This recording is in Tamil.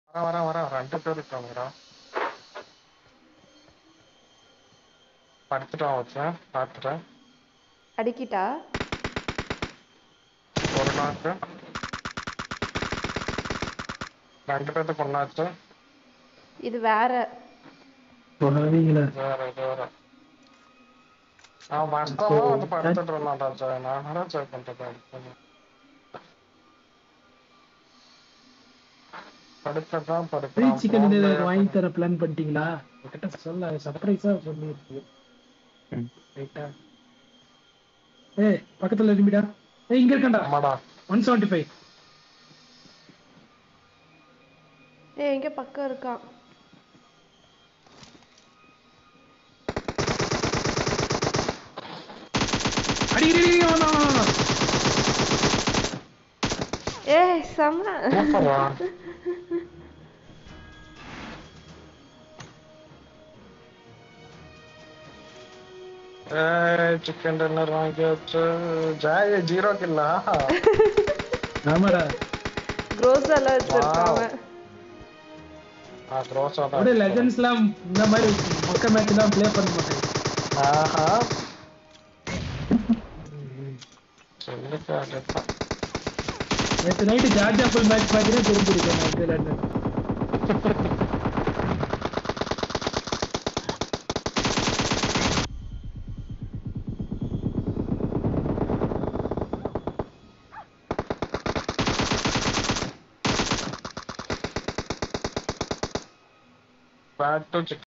வரேன் வரேன் வரேன் ரெண்டு பேர் இருக்காங்கடா படுத்துட்டான் வச்சேன் பார்த்துட்டேன் அடிக்கிட்டா ஒரு நாக்கு ரெண்டு பேர்த்து பொண்ணாச்சு இது வேற போகாதீங்களா வேற இது வேற அவன் வாஸ்தவமா வந்து படுத்துட்டு இருந்தான்டா சார் நான் என்ன செக் பண்றது படுத்தான் ஃப்ரீ சிக்கன் வாங்கி படுத்தான் தர பிளான் பண்ணிட்டீங்களா என்கிட்ட சொல்ல சர்ப்ரைஸா சொல்லிருக்கு ம். ரைட்டா ஏய் பக்கத்துல இருமிடா ஏய் இங்க இருக்கண்டா ஆமாடா ஒன் செவன்டி ஃபைவ் ஏ எங்க பக்கம் இருக்கான் அடிக்கிறீங்க ஏய் செம்ம சூப்பரா ஏய் சிக்கன் டின்னர் வாங்கியாச்சு ஜாய் ஜீரோ கில்லா ஆமாடா க்ரோஸால வச்சிருக்காங்க ஆ க்ரோஸா அப்படியே லெஜண்ட்ஸ்லாம் இந்த மாதிரி மொக்க மேட்ச் தான் ப்ளே பண்ண மாட்டாங்க ஆஹா சொல்லிட்டு அதுதான் நேற்று நைட்டு ஜார்ஜ் ஆப்பிள் மேட்ச் பார்த்தீங்கன்னா தெரிஞ்சிருக்கேன் நான் இது விளையாடுனது. Bad to